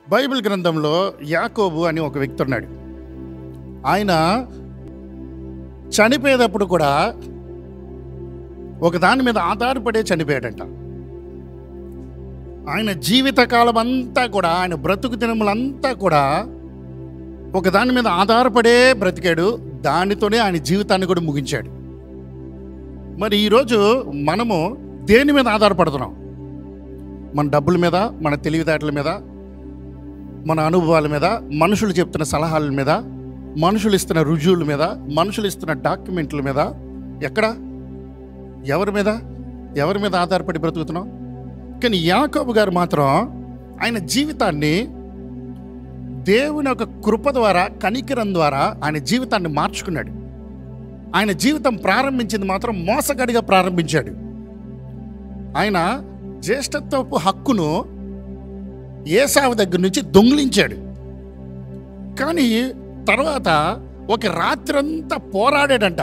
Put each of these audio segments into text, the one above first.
Bible గ్రంథంలో యాకోబు అని ఒక వ్యక్తి ఉన్నాడు ఆయన చనిపోయేటప్పుడు కూడా ఒక దాని మీద ఆధారపడే చనిపోయాడంట ఆయన జీవితకాలం అంతా కూడా ఆయన బ్రతుకు దినములంతా కూడా ఒక దాని మీద ఆధారపడే బ్రతికాడు దానితోనే ఆయన జీవితాన్ని కూడా ముగించాడు మరి ఈరోజు మనము దేని మీద ఆధారపడుతున్నాం మన డబ్బుల మీద మన తెలివితేటల మీద మన అనుభవాల మీద మనుషులు చెప్తున్న సలహాల మీద మనుషులు ఇస్తున్న రుజువుల మీద మనుషులు ఇస్తున్న డాక్యుమెంట్ల మీద ఎక్కడ ఎవరి మీద ఎవరి మీద ఆధారపడి బ్రతుకుతున్నాం కానీ యాకోబు గారు మాత్రం ఆయన జీవితాన్ని దేవుని యొక్క కృప ద్వారా కనికరం ద్వారా ఆయన జీవితాన్ని మార్చుకున్నాడు ఆయన జీవితం ప్రారంభించింది మాత్రం మోసగాడిగా ప్రారంభించాడు ఆయన జ్యేష్ఠత్వపు హక్కును ఏసావు దగ్గర నుంచి దొంగిలించాడు కానీ తర్వాత ఒక రాత్రంతా పోరాడాడంట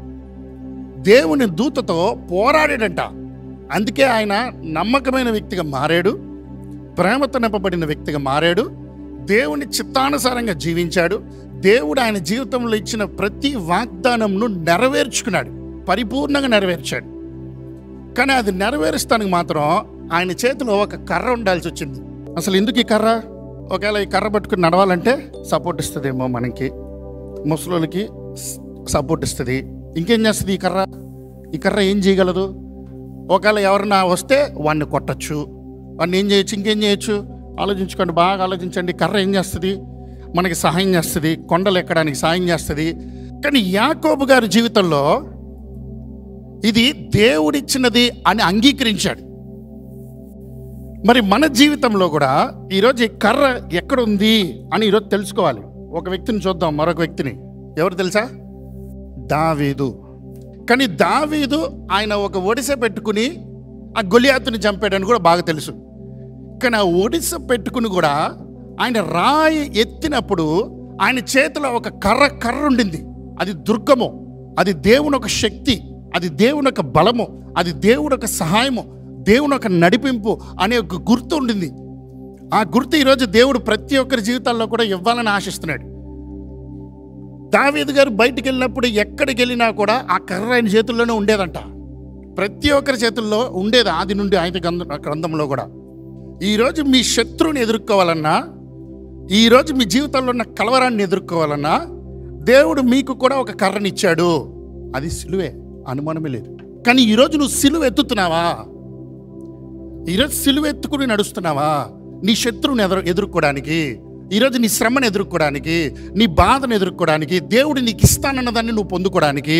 దేవుని దూతతో పోరాడాడంట అందుకే ఆయన నమ్మకమైన వ్యక్తిగా మారాడు ప్రేమతో నింపబడిన వ్యక్తిగా మారాడు దేవుని చిత్తానుసారంగా జీవించాడు దేవుడు ఆయన జీవితంలో ఇచ్చిన ప్రతి వాగ్దానంను నెరవేర్చుకున్నాడు పరిపూర్ణంగా నెరవేర్చాడు కానీ అది నెరవేరుస్తానికి మాత్రం ఆయన చేతిలో ఒక కర్ర ఉండాల్సి వచ్చింది అసలు ఎందుకు ఈ కర్ర ఒకవేళ ఈ కర్ర పట్టుకుని నడవాలంటే సపోర్ట్ ఇస్తుందేమో మనకి ముసలోళ్ళకి సపోర్ట్ ఇస్తుంది ఇంకేం చేస్తుంది ఈ కర్ర ఈ కర్ర ఏం చేయగలదు ఒకవేళ ఎవరన్నా వస్తే వాడిని కొట్టచ్చు వాడిని ఏం చేయొచ్చు ఇంకేం చేయొచ్చు ఆలోచించుకోండి బాగా ఆలోచించండి కర్ర ఏం చేస్తుంది మనకి సహాయం చేస్తుంది కొండలు ఎక్కడానికి సహాయం చేస్తుంది కానీ యాకోబు గారి జీవితంలో ఇది దేవుడిచ్చినది అని అంగీకరించాడు మరి మన జీవితంలో కూడా ఈరోజు ఈ కర్ర ఎక్కడ ఉంది అని ఈరోజు తెలుసుకోవాలి ఒక వ్యక్తిని చూద్దాం మరొక వ్యక్తిని ఎవరు తెలుసా దావీదు కానీ దావీదు ఆయన ఒక ఒడిసె పెట్టుకుని ఆ గొలియాతుని చంపాడని కూడా బాగా తెలుసు కానీ ఆ ఒడిసె పెట్టుకుని కూడా ఆయన రాయి ఎత్తినప్పుడు ఆయన చేతిలో ఒక కర్ర కర్ర ఉండింది అది దుర్గము అది దేవుని ఒక శక్తి అది దేవుని ఒక బలము అది దేవుని ఒక సహాయము దేవుని ఒక నడిపింపు అనే ఒక గుర్తు ఉండింది ఆ గుర్తు ఈరోజు దేవుడు ప్రతి ఒక్కరి జీవితాల్లో కూడా ఇవ్వాలని ఆశిస్తున్నాడు దావీదు గారు బయటికి వెళ్ళినప్పుడు ఎక్కడికి వెళ్ళినా కూడా ఆ కర్ర ఆయన చేతుల్లోనే ఉండేదంట ప్రతి ఒక్కరి చేతుల్లో ఉండేది ఆది నుండి ఆయన గ్రంథ గ్రంథంలో కూడా ఈరోజు మీ శత్రువుని ఎదుర్కోవాలన్నా ఈరోజు మీ జీవితంలో ఉన్న కలవరాన్ని ఎదుర్కోవాలన్నా దేవుడు మీకు కూడా ఒక కర్రనిచ్చాడు అది సిలువే అనుమానమే లేదు కానీ ఈరోజు నువ్వు సిలువ ఎత్తుతున్నావా ఈరోజు సిలువ ఎత్తుకుని నడుస్తున్నావా నీ శత్రువుని ఎదురు ఎదుర్కోవడానికి ఈరోజు నీ శ్రమను ఎదుర్కోవడానికి నీ బాధను ఎదుర్కోవడానికి దేవుడు నీకు ఇస్తానన్న దాన్ని నువ్వు పొందుకోవడానికి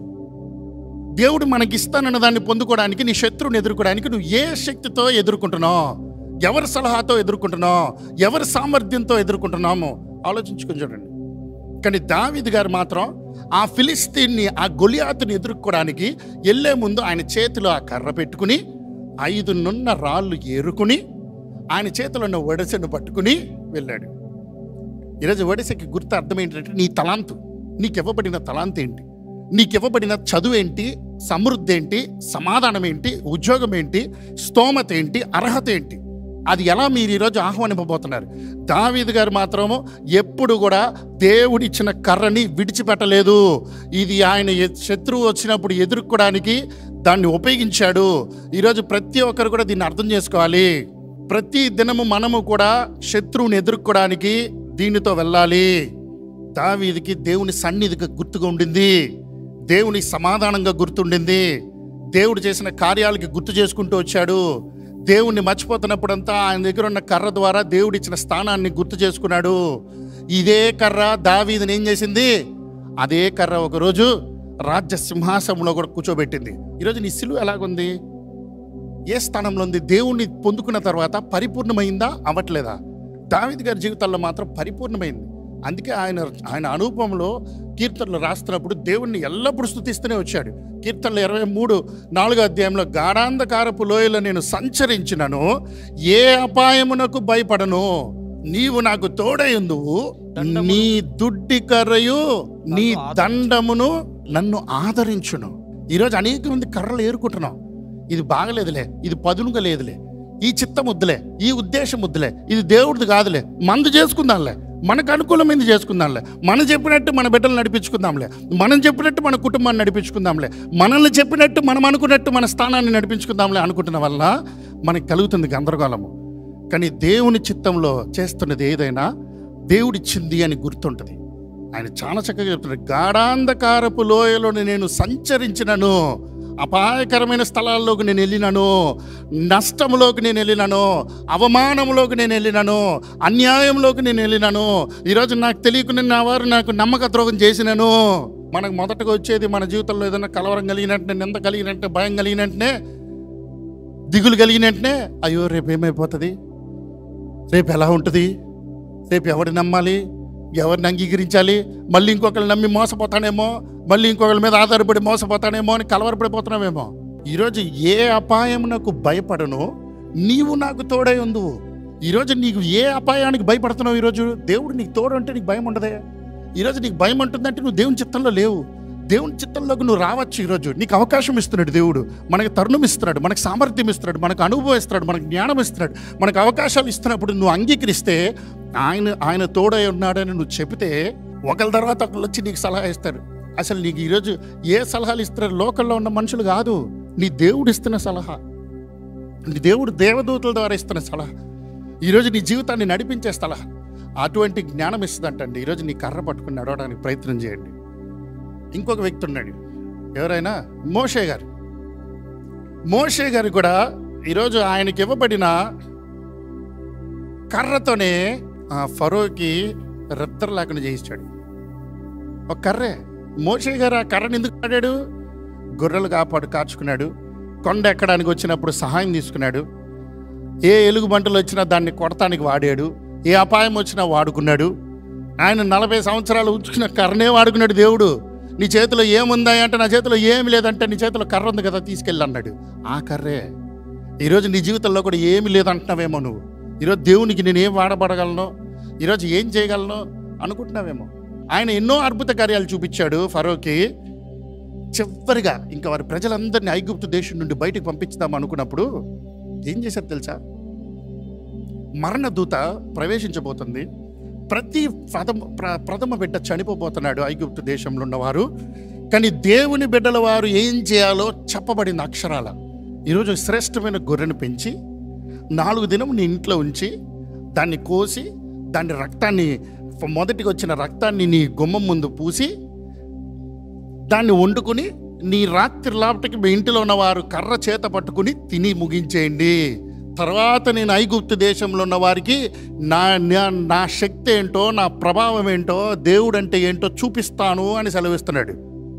దేవుడు మనకి ఇస్తానన్న దాన్ని పొందుకోవడానికి నీ శత్రువుని ఎదుర్కోవడానికి నువ్వు ఏ శక్తితో ఎదుర్కొంటున్నావు ఎవరి సలహాతో ఎదుర్కొంటున్నావు ఎవరి సామర్థ్యంతో ఎదుర్కొంటున్నాము ఆలోచించుకొని చూడండి కానీ దావీద్ గారు మాత్రం ఆ ఫిలిస్తీన్ని ఆ గొలియాతుని ఎదుర్కోవడానికి వెళ్ళే ముందు ఆయన చేతిలో ఆ కర్ర పెట్టుకుని ఐదు నున్న రాళ్ళు ఏరుకుని ఆయన చేతిలో ఉన్న ఒడసెను పట్టుకుని వెళ్ళాడు ఈరోజు ఒడిసెకి గుర్తు అర్థం ఏంటంటే నీ తలాంతు నీకు ఇవ్వబడిన తలాంతు ఏంటి నీకు ఇవ్వబడిన చదువు ఏంటి సమృద్ధి ఏంటి సమాధానం ఏంటి ఉద్యోగం ఏంటి స్తోమత ఏంటి అర్హత ఏంటి అది ఎలా మీరు ఈరోజు ఆహ్వానింపబోతున్నారు దావీదు గారు మాత్రము ఎప్పుడు కూడా దేవుడిచ్చిన కర్రని విడిచిపెట్టలేదు ఇది ఆయన ఎ- శత్రువు వచ్చినప్పుడు ఎదుర్కోవడానికి దాన్ని ఉపయోగించాడు ఈరోజు ప్రతి ఒక్కరు కూడా దీన్ని అర్థం చేసుకోవాలి ప్రతి దినము మనము కూడా శత్రువుని ఎదుర్కోవడానికి దీనితో వెళ్ళాలి దావీదికి దేవుని సన్నిధిగా గుర్తుగా ఉండింది దేవుని సమాధానంగా గుర్తుండింది దేవుడు చేసిన కార్యాలకి గుర్తు చేసుకుంటూ వచ్చాడు దేవుణ్ణి మర్చిపోతున్నప్పుడంతా ఆయన దగ్గర ఉన్న కర్ర ద్వారా దేవుడు ఇచ్చిన స్థానాన్ని గుర్తు చేసుకున్నాడు ఇదే కర్ర దావీదిని ఏం చేసింది అదే కర్ర ఒకరోజు రాజ్య సింహాసనంలో కూడా కూర్చోబెట్టింది ఈరోజు నీ సిలువ ఎలాగుంది ఏ స్థానంలో ఉంది దేవుణ్ణి పొందుకున్న తర్వాత పరిపూర్ణమైందా అవ్వట్లేదా దావిద్ గారి జీవితాల్లో మాత్రం పరిపూర్ణమైంది అందుకే ఆయన ఆయన అనుభవంలో కీర్తనలు రాస్తున్నప్పుడు దేవుణ్ణి ఎల్లప్పుడూ స్థుతిస్తూనే వచ్చాడు కీర్తనలు ఇరవై మూడు నాలుగో అధ్యాయంలో గాఢాంధకారపు లోయలో నేను సంచరించినను ఏ అపాయమునకు భయపడను నీవు నాకు తోడయుందువు నీ దుడ్డి కర్రయు నీ దండమును నన్ను ఆదరించును ఈరోజు అనేక మంది కర్రలు ఏరుకుంటున్నాం ఇది బాగలేదులే ఇది పదునుగా లేదులే ఈ చిత్తం వద్దులే ఈ ఉద్దేశం వద్దులే ఇది దేవుడిది కాదులే మందు చేసుకుందాంలే మనకు అనుకూలమైంది చేసుకుందాంలే మనం చెప్పినట్టు మన బిడ్డలు నడిపించుకుందాంలే మనం చెప్పినట్టు మన కుటుంబాన్ని నడిపించుకుందాంలే మనల్ని చెప్పినట్టు మనం అనుకున్నట్టు మన స్థానాన్ని నడిపించుకుందాంలే అనుకుంటున్న వల్ల మనకు కలుగుతుంది గందరగోళము కానీ దేవుని చిత్తంలో చేస్తున్నది ఏదైనా దేవుడిచ్చింది అని గుర్తుంటుంది ఆయన చాలా చక్కగా చెప్తున్నాడు గాఢాంధకారపు లోయలోని నేను సంచరించినను అపాయకరమైన స్థలాల్లోకి నేను వెళ్ళినాను నష్టంలోకి నేను వెళ్ళినాను అవమానంలోకి నేను వెళ్ళినాను అన్యాయంలోకి నేను వెళ్ళినాను ఈరోజు నాకు తెలియకుండా నా వారు నాకు నమ్మక ద్రోహం చేసినాను మనకు మొదటగా వచ్చేది మన జీవితంలో ఏదైనా కలవరం కలిగినట్టే నింద కలిగినట్టే భయం కలిగినట్టునే దిగులు కలిగినట్టునే అయ్యో రేపు ఏమైపోతుంది రేపు ఎలా ఉంటుంది రేపు ఎవరిని నమ్మాలి ఎవరిని అంగీకరించాలి మళ్ళీ ఇంకొకరిని నమ్మి మోసపోతానేమో మళ్ళీ ఇంకొకరి మీద ఆధారపడి మోసపోతానేమో అని కలవరపడిపోతున్నామేమో ఈరోజు ఏ అపాయం నాకు భయపడను నీవు నాకు తోడై ఉందువు ఈరోజు నీకు ఏ అపాయానికి భయపడుతున్నావు ఈరోజు దేవుడు నీకు తోడు అంటే నీకు భయం ఉండదే ఈరోజు నీకు భయం ఉంటుందంటే నువ్వు దేవుని చిత్తంలో లేవు దేవుని చిత్తంలోకి నువ్వు రావచ్చు ఈరోజు నీకు అవకాశం ఇస్తున్నాడు దేవుడు మనకు తరుణం ఇస్తున్నాడు మనకు సామర్థ్యం ఇస్తున్నాడు మనకు అనుభవం ఇస్తున్నాడు మనకు జ్ఞానం ఇస్తున్నాడు మనకు అవకాశాలు ఇస్తున్నప్పుడు నువ్వు అంగీకరిస్తే ఆయన ఆయన తోడై ఉన్నాడని నువ్వు చెబితే ఒకరి తర్వాత ఒకళ్ళు వచ్చి నీకు సలహా ఇస్తారు అసలు నీకు ఈరోజు ఏ సలహాలు ఇస్తున్నారు లోకల్లో ఉన్న మనుషులు కాదు నీ దేవుడు ఇస్తున్న సలహా నీ దేవుడు దేవదూతల ద్వారా ఇస్తున్న సలహా ఈరోజు నీ జీవితాన్ని నడిపించే సలహా అటువంటి జ్ఞానం ఇస్తుందంటండి ఈరోజు నీ కర్ర పట్టుకుని నడవడానికి ప్రయత్నం చేయండి ఇంకొక వ్యక్తి ఉన్నాడు ఎవరైనా మోషే గారు మోషే గారు కూడా ఈరోజు ఆయనకి ఇవ్వబడిన కర్రతోనే ఆ ఫరోకి రద్దరు లేకుండా చేయించాడు ఒక కర్రే మోషే గారు ఆ కర్రని ఎందుకు ఆడాడు గొర్రెలు కాపాడు కాచుకున్నాడు కొండ ఎక్కడానికి వచ్చినప్పుడు సహాయం తీసుకున్నాడు ఏ ఎలుగు బంటలు వచ్చినా దాన్ని కొడతానికి వాడాడు ఏ అపాయం వచ్చినా వాడుకున్నాడు ఆయన నలభై సంవత్సరాలు ఉంచుకున్న కర్రనే వాడుకున్నాడు దేవుడు నీ చేతిలో ఏముందా అంటే నా చేతిలో ఏమి లేదంటే నీ చేతిలో కర్ర ఉంది కదా తీసుకెళ్ళి అన్నాడు ఆ కర్రే ఈరోజు నీ జీవితంలో కూడా ఏమి లేదంటున్నావేమో నువ్వు ఈరోజు దేవునికి నేను ఏం వాడబడగలను ఈరోజు ఏం చేయగలను అనుకుంటున్నావేమో ఆయన ఎన్నో అద్భుత కార్యాలు చూపించాడు ఫరోకి చివరిగా ఇంకా వారి ప్రజలందరినీ ఐగుప్తు దేశం నుండి బయటికి పంపించుదాం అనుకున్నప్పుడు ఏం చేశారు తెలుసా మరణ దూత ప్రవేశించబోతుంది ప్రతి ప్రథమ ప్ర- ప్రథమ బిడ్డ చనిపోబోతున్నాడు ఐగుప్తు దేశంలో ఉన్నవారు కానీ దేవుని బిడ్డల వారు ఏం చేయాలో చెప్పబడింది అక్షరాల ఈరోజు శ్రేష్టమైన గొర్రెను పెంచి నాలుగు దినం నీ ఇంట్లో ఉంచి దాన్ని కోసి దాని రక్తాన్ని మొదటికి వచ్చిన రక్తాన్ని నీ గుమ్మం ముందు పూసి దాన్ని వండుకుని నీ రాత్రి లాపటికి మీ ఇంటిలో ఉన్న వారు కర్ర చేత పట్టుకుని తిని ముగించేయండి తర్వాత నేను ఐగుప్తు దేశంలో ఉన్న వారికి నా నా- నా శక్తి ఏంటో నా ప్రభావం ఏంటో దేవుడు అంటే ఏంటో చూపిస్తాను అని సెలవిస్తున్నాడు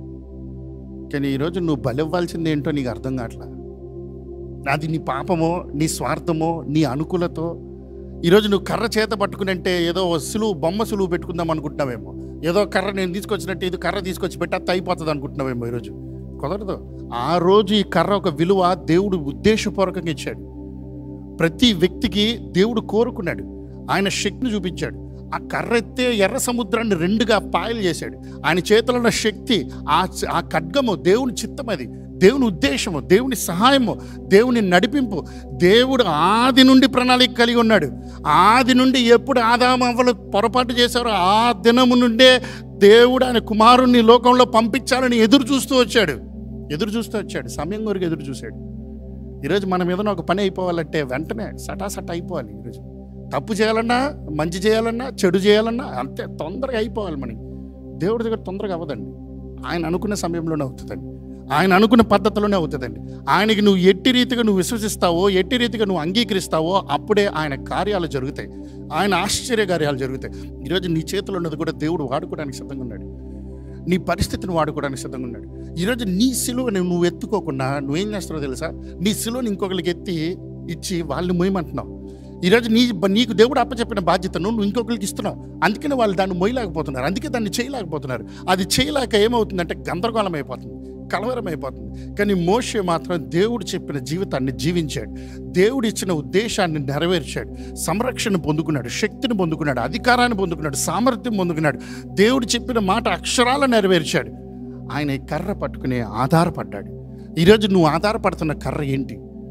కానీ ఈరోజు నువ్వు బలివ్వాల్సింది ఏంటో నీకు అర్థం కావట్లా అది నీ పాపమో నీ స్వార్థమో నీ అనుకూలతో ఈరోజు నువ్వు కర్ర చేత పట్టుకుని అంటే ఏదో ఓ సులువు బొమ్మ సులువు పెట్టుకుందాం అనుకుంటున్నావేమో ఏదో కర్ర నేను తీసుకొచ్చినట్టు ఇది కర్ర తీసుకొచ్చి పెట్టేస్తే అయిపోతుంది అనుకుంటున్నావేమో ఈరోజు కుదరదు ఆ రోజు ఈ కర్ర ఒక విలువ దేవుడు ఉద్దేశపూర్వకంగా ఇచ్చాడు ప్రతి వ్యక్తికి దేవుడు కోరుకున్నాడు ఆయన శక్తిని చూపించాడు ఆ కర్ర ఎత్తే ఎర్ర సముద్రాన్ని రెండుగా పాయలు చేశాడు ఆయన చేతిలో ఉన్న శక్తి ఆ ఆ ఖడ్గము దేవుని చిత్తం అది దేవుని ఉద్దేశము దేవుని సహాయము దేవుని నడిపింపు దేవుడు ఆది నుండి ప్రణాళిక కలిగి ఉన్నాడు ఆది నుండి ఎప్పుడు ఆదాము అవ్వలు పొరపాటు చేశారో ఆ దినము నుండే దేవుడు ఆయన కుమారుణ్ణి లోకంలో పంపించాలని ఎదురు చూస్తూ వచ్చాడు ఎదురు చూస్తూ వచ్చాడు సమయం కొరకు ఎదురు చూశాడు ఈరోజు మనం ఏదైనా ఒక పని అయిపోవాలంటే వెంటనే సటా సట అయిపోవాలి ఈరోజు తప్పు చేయాలన్నా మంచి చేయాలన్నా చెడు చేయాలన్నా అంతే తొందరగా అయిపోవాలి మనకి దేవుడి దగ్గర తొందరగా అవ్వదండి ఆయన అనుకున్న సమయంలోనే అవుతుందండి ఆయన అనుకున్న పద్ధతిలోనే అవుతుందండి ఆయనకి నువ్వు ఎట్టి రీతిగా నువ్వు విశ్వసిస్తావో ఎట్టి రీతిగా నువ్వు అంగీకరిస్తావో అప్పుడే ఆయన కార్యాలు జరుగుతాయి ఆయన ఆశ్చర్య కార్యాలు జరుగుతాయి ఈరోజు నీ చేతిలో ఉన్నది కూడా దేవుడు వాడుకోవడానికి సిద్ధంగా ఉన్నాడు నీ పరిస్థితిని వాడుకోవడానికి సిద్ధంగా ఉన్నాడు ఈరోజు నీ సిలువని నువ్వు ఎత్తుకోకుండా నువ్వేం చేస్తావో తెలుసా నీ సిలువని ఇంకొకరికి ఎత్తి ఇచ్చి వాళ్ళని మొయ్యమంటున్నావు ఈరోజు నీ నీకు దేవుడు అప్పచెప్పిన బాధ్యతను నువ్వు ఇంకొకరికి ఇస్తున్నావు అందుకనే వాళ్ళు దాన్ని మొయ్యలేకపోతున్నారు అందుకే దాన్ని చేయలేకపోతున్నారు అది చేయలేక ఏమవుతుందంటే గందరగోళం అయిపోతుంది కలవరం అయిపోతుంది కానీ మోషే మాత్రం దేవుడు చెప్పిన జీవితాన్ని జీవించాడు దేవుడు ఇచ్చిన ఉద్దేశాన్ని నెరవేర్చాడు సంరక్షణ పొందుకున్నాడు శక్తిని పొందుకున్నాడు అధికారాన్ని పొందుకున్నాడు సామర్థ్యం పొందుకున్నాడు దేవుడు చెప్పిన మాట అక్షరాల నెరవేర్చాడు ఆయన ఈ కర్ర పట్టుకుని ఆధారపడ్డాడు ఈరోజు నువ్వు ఆధారపడుతున్న కర్ర ఏంటి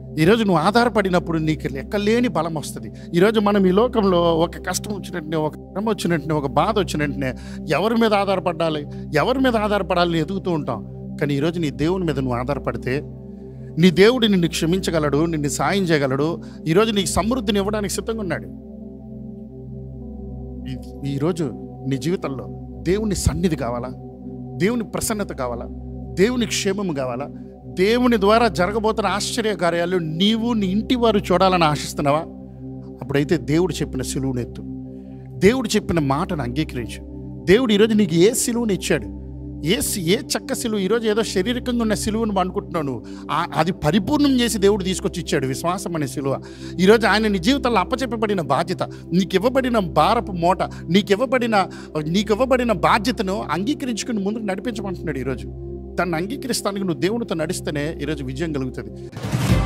ఈరోజు నువ్వు ఆధారపడినప్పుడు నీకు లెక్కలేని బలం వస్తుంది ఈరోజు మనం ఈ లోకంలో ఒక కష్టం వచ్చినట్టునే ఒక శ్రమ వచ్చినట్టునే ఒక బాధ వచ్చినట్టునే ఎవరి మీద ఆధారపడాలి ఎవరి మీద ఆధారపడాలని ఎదుగుతూ ఉంటాం కానీ ఈరోజు నీ దేవుని మీద నువ్వు ఆధారపడితే నీ దేవుడు నిన్ను క్షమించగలడు నిన్ను సాయం చేయగలడు ఈరోజు నీకు సమృద్ధిని ఇవ్వడానికి సిద్ధంగా ఉన్నాడు ఈ- ఈరోజు నీ జీవితంలో దేవుని సన్నిధి కావాలా దేవుని ప్రసన్నత కావాలా దేవుని క్షేమము కావాలా దేవుని ద్వారా జరగబోతున్న ఆశ్చర్య కార్యాలు నీవు నీ ఇంటి వారు చూడాలని ఆశిస్తున్నావా అప్పుడైతే దేవుడు చెప్పిన సిలువునెత్తు దేవుడు చెప్పిన మాటను అంగీకరించు దేవుడు ఈరోజు నీకు ఏ సిలువుని ఇచ్చాడు ఏ సి- ఏ చక్క సిలువు ఈరోజు ఏదో శారీరకంగా ఉన్న సిలువును అనుకుంటున్నావు నువ్వు ఆ- అది పరిపూర్ణం చేసి దేవుడు తీసుకొచ్చి ఇచ్చాడు విశ్వాసం అనే సిలువ ఈరోజు ఆయన నీ జీవితంలో అప్పచెప్పబడిన బాధ్యత నీకు ఇవ్వబడిన భారపు మూట నీకు ఇవ్వబడిన నీకు ఇవ్వబడిన బాధ్యతను అంగీకరించుకుని ముందుకు నడిపించమంటున్నాడు ఈరోజు దాన్ని అంగీకరిస్తానికి నువ్వు దేవునితో నడిస్తేనే ఈరోజు విజయం కలుగుతుంది